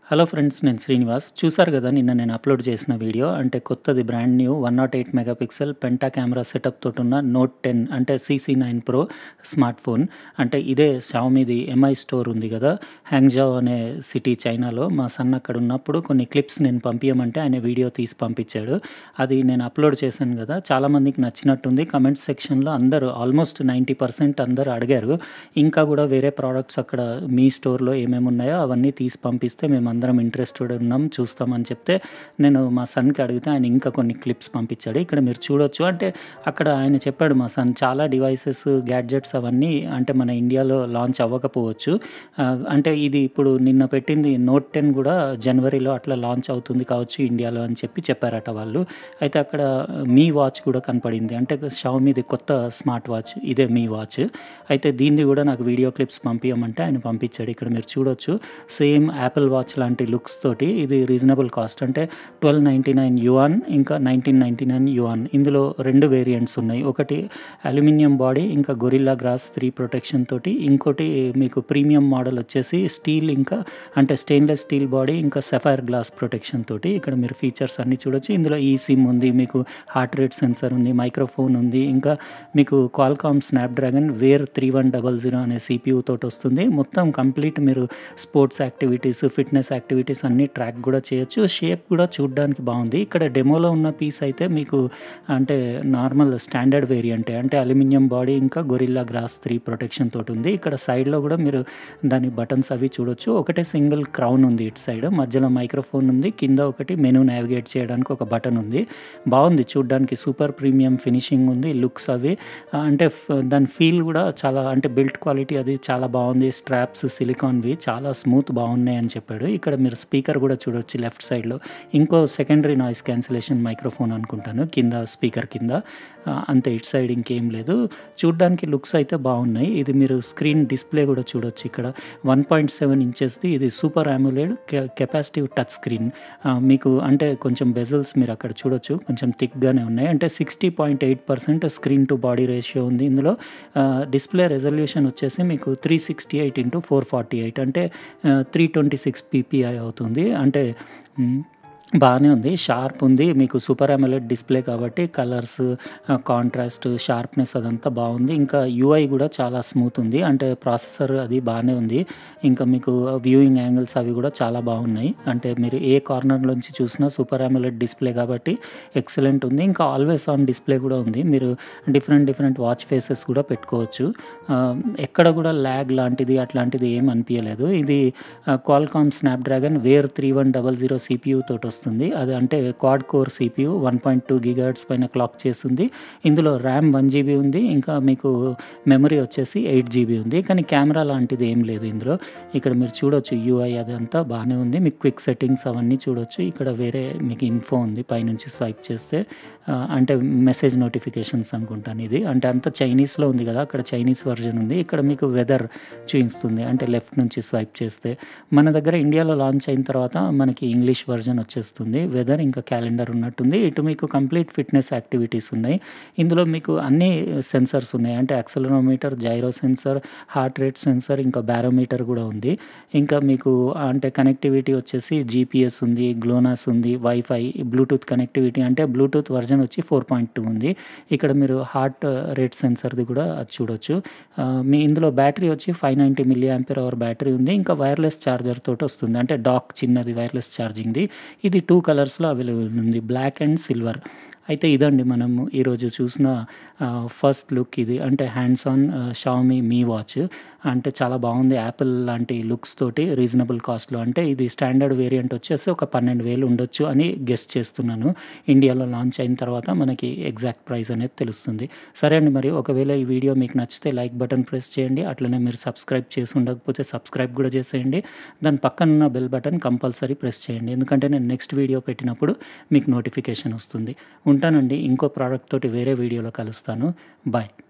hello friends నేను శ్రీనివాస్ చూసారు కదా నిన్న నేను అప్లోడ్ చేసిన వీడియో అంటే కొత్తది brand new one not eight megapixel penta camera setup తోటి ఉన్న నోట్ టెన్ అంటే CC nine pro smart phone అంటే ఇదే షామీది ఎంఐ స్టోర్ ఉంది కదా హ్యాంగ్జావ్ అనే సిటీ చైనాలో మా సన్ అక్కడ ఉన్నప్పుడు కొన్ని క్లిప్స్ నేను పంపించమంటే ఆయన వీడియో తీసి పంపించాడు అది నేను అప్లోడ్ చేశాను కదా చాలామందికి నచ్చినట్టుంది కమెంట్ సెక్షన్లో అందరూ ఆల్మోస్ట్ నైంటీ పర్సెంట్ అందరూ అడిగారు ఇంకా కూడా వేరే ప్రోడక్ట్స్ అక్కడ మీ స్టోర్లో ఏమేమి ఉన్నాయో అవన్నీ తీసి పంపిస్తే మేము అందరం ఇంట్రెస్టెడ్ ఉన్నాం చూస్తామని చెప్తే నేను మా సన్కి అడిగితే ఆయన ఇంకా కొన్ని క్లిప్స్ పంపించాడు ఇక్కడ మీరు చూడొచ్చు అంటే అక్కడ ఆయన చెప్పాడు మా సన్ చాలా డివైసెస్ గ్యాడ్జెట్స్ అవన్నీ అంటే మన ఇండియాలో లాంచ్ అవ్వకపోవచ్చు ఆ, అంటే ఇది ఇప్పుడు నిన్న పెట్టింది నోట్ టెన్ కూడా జనవరిలో అట్లా లాంచ్ అవుతుంది కావచ్చు ఇండియాలో అని చెప్పి చెప్పారట వాళ్ళు అయితే అక్కడ మీ వాచ్ కూడా కనపడింది అంటే షామీది కొత్త స్మార్ట్ వాచ్ ఇదే మీ వాచ్ అయితే దీన్ని కూడా నాకు వీడియో క్లిప్స్ పంపించమంటే ఆయన పంపించాడు ఇక్కడ మీరు చూడొచ్చు సేమ్ యాపిల్ వాచ్ లాంటి లుక్స్ తోటి ఇది రీజనబుల్ కాస్ట్ అంటే ట్వెల్వ్ నైంటీ నైన్ యువాన్ ఇంకా నైన్టీన్ నైంటీ నైన్ యువాన్ ఇందులో రెండు వేరియంట్స్ ఉన్నాయి ఒకటి అల్యూమినియం బాడీ ఇంకా గొరిల్లా గ్రాస్ త్రీ ప్రొటెక్షన్ తోటి ఇంకోటి మీకు ప్రీమియం మోడల్ వచ్చేసి స్టీల్ ఇంకా అంటే స్టెయిన్లెస్ స్టీల్ బాడీ ఇంకా సెఫైర్ గ్లాస్ ప్రొటెక్షన్ తోటి ఇక్కడ మీరు ఫీచర్స్ అన్నీ చూడొచ్చు ఇందులో ఈ సిమ్ ఉంది మీకు హార్ట్ రేట్ సెన్సర్ ఉంది మైక్రోఫోన్ ఉంది ఇంకా మీకు Qualcomm Snapdragon wear three one double zero అనే సిపియూ తోటి వస్తుంది మొత్తం కంప్లీట్ మీరు స్పోర్ట్స్ యాక్టివిటీస్ ఫిట్నెస్ యాక్టివిటీస్ అన్నీ ట్రాక్ కూడా చేయొచ్చు షేప్ కూడా చూడడానికి బాగుంది ఇక్కడ డెమోలో ఉన్న పీస్ అయితే మీకు అంటే నార్మల్ స్టాండర్డ్ వేరియంటే అంటే అల్యూమినియం బాడీ ఇంకా గొరిల్లా గ్రాస్ త్రీ ప్రొటెక్షన్ తోటి ఉంది ఇక్కడ సైడ్లో కూడా మీరు దాని బటన్స్ అవి చూడొచ్చు ఒకటే సింగిల్ క్రౌన్ ఉంది ఇటు సైడ్ మధ్యలో మైక్రోఫోన్ ఉంది కింద ఒకటి మెనూ నావిగేట్ చేయడానికి ఒక బటన్ ఉంది బాగుంది చూడడానికి సూపర్ ప్రీమియం ఫినిషింగ్ ఉంది లుక్స్ అవి ఆ, అంటే ఫ్- దాని ఫీల్ కూడా చాలా అంటే బిల్ట్ క్వాలిటీ అది చాలా బాగుంది స్ట్రాప్స్ సిలికాన్వి చాలా స్మూత్ బాగున్నాయి అని చెప్పాడు ఇక్కడ మీరు స్పీకర్ కూడా చూడొచ్చు లెఫ్ట్ సైడ్లో ఇంకో సెకండరీ నాయిస్ క్యాన్సిలేషన్ మైక్రోఫోన్ అనుకుంటాను కింద స్పీకర్ కింద ఆ, అంతే ఇటు సైడ్ ఇంకేం లేదు చూడడానికి లుక్స్ అయితే బాగున్నాయి ఇది మీరు స్క్రీన్ డిస్ప్లే కూడా చూడొచ్చు ఇక్కడ వన్ పాయింట్ సెవెన్ ఇంచెస్ది ఇది super AMOLED capacitive touch screen మీకు అంటే కొంచెం బెజల్స్ మీరు అక్కడ చూడొచ్చు కొంచెం థిక్గానే ఉన్నాయి అంటే sixty point eight percent screen to body ratio ఉంది ఇందులో డిస్ప్లే రెజల్యూషన్ వచ్చేసి మీకు three sixty eight into four forty eight అంటే త్రీ ట్వంటీ సిక్స్ పీపీఐ అవుతుంది అంటే మ్, బాగానే ఉంది షార్ప్ ఉంది మీకు సూపర్ అమెలెడ్ డిస్ప్లే కాబట్టి కలర్స్ కాంట్రాస్ట్ షార్ప్నెస్ అదంతా బాగుంది ఇంకా యూఐ కూడా చాలా స్మూత్ ఉంది అంటే ప్రాసెసర్ అది బాగానే ఉంది ఇంకా మీకు వ్యూయింగ్ యాంగిల్స్ అవి కూడా చాలా బాగున్నాయి అంటే మీరు ఏ కార్నర్లోంచి చూసినా సూపర్ అమెలెడ్ డిస్ప్లే కాబట్టి ఎక్సలెంట్ ఉంది ఇంకా ఆల్వేస్ ఆన్ డిస్ప్లే కూడా ఉంది మీరు డిఫరెంట్ డిఫరెంట్ వాచ్ ఫేసెస్ కూడా పెట్టుకోవచ్చు ఆ, ఎక్కడ కూడా ల్యాగ్ లాంటిది అట్లాంటిది ఏం అనిపించలేదు ఇది Qualcomm Snapdragon wear three one double zero CPU తోటి వస్తుంది అది అంటే quad core CPU one point two gigahertz పైన క్లాక్ చేస్తుంది ఇందులో ర్యామ్ వన్ జీబీ ఉంది ఇంకా మీకు మెమరీ వచ్చేసి ఎయిట్ జీబీ ఉంది కానీ కెమెరా లాంటిది ఏం లేదు ఇందులో ఇక్కడ మీరు చూడొచ్చు యూఐ అదంతా బాగానే ఉంది మీకు క్విక్ సెట్టింగ్స్ అవన్నీ చూడొచ్చు ఇక్కడ వేరే మీకు ఇన్ఫో ఉంది పైనుంచి స్వైప్ చేస్తే ఆ, అంటే మెసేజ్ నోటిఫికేషన్స్ అనుకుంటాను ఇది అంటే అంతా చైనీస్లో ఉంది కదా అక్కడ చైనీస్ వర్జన్ ఉంది ఇక్కడ మీకు వెదర్ చూపిస్తుంది అంటే లెఫ్ట్ నుంచి స్వైప్ చేస్తే మన దగ్గర ఇండియాలో లాంచ్ అయిన తర్వాత మనకి ఇంగ్లీష్ వర్జన్ వచ్చేస్తుంది వెదర్ ఇంకా క్యాలెండర్ ఉన్నట్టుంది ఇటు మీకు కంప్లీట్ ఫిట్నెస్ యాక్టివిటీస్ ఉన్నాయి ఇందులో మీకు అన్ని సెన్సర్స్ ఉన్నాయి అంటే accelerometer gyro sensor heart rate sensor ఇంకా బ్యారోమీటర్ కూడా ఉంది ఇంకా మీకు అంటే కనెక్టివిటీ వచ్చేసి జీపీఎస్ ఉంది గ్లోనాస్ ఉంది వైఫై బ్లూటూత్ కనెక్టివిటీ అంటే బ్లూటూత్ వర్జన్ వచ్చి ఫోర్ పాయింట్ టూ ఉంది ఇక్కడ మీరు హార్ట్ రేట్ సెన్సర్ది కూడా అది చూడొచ్చు ఆ, మీ ఇందులో బ్యాటరీ వచ్చి five ninety milli ampere hour battery ఉంది ఇంకా వైర్లెస్ ఛార్జర్ తోటి వస్తుంది అంటే డాక్ చిన్నది వైర్లెస్ ఛార్జింగ్ది ఇది టూ కలర్స్లో అవైలబుల్ ఉంది బ్లాక్ అండ్ సిల్వర్ అయితే ఇదండి మనము ఈరోజు చూసిన ఫస్ట్ లుక్ ఇది అంటే hands on Xiaomi Mi watch అంటే చాలా బాగుంది యాపిల్ లాంటి లుక్స్ తోటి రీజనబుల్ కాస్ట్లో అంటే ఇది స్టాండర్డ్ వేరియంట్ వచ్చేసి ఒక పన్నెండు వేలు ఉండొచ్చు అని గెస్ట్ చేస్తున్నాను ఇండియాలో లాంచ్ అయిన తర్వాత మనకి ఎగ్జాక్ట్ ప్రైస్ అనేది తెలుస్తుంది సరే అండి మరి ఒకవేళ ఈ వీడియో మీకు నచ్చితే లైక్ బటన్ ప్రెస్ చేయండి అట్లనే మీరు సబ్స్క్రైబ్ చేసి ఉండకపోతే సబ్స్క్రైబ్ కూడా చేసేయండి దాని పక్కన ఉన్న బెల్ బటన్ కంపల్సరీ ప్రెస్ చేయండి ఎందుకంటే నేను నెక్స్ట్ వీడియో పెట్టినప్పుడు మీకు నోటిఫికేషన్ వస్తుంది ఉంటానండి ఇంకో ప్రోడక్ట్ తోటి వేరే వీడియోలో కలుస్తాను బాయ్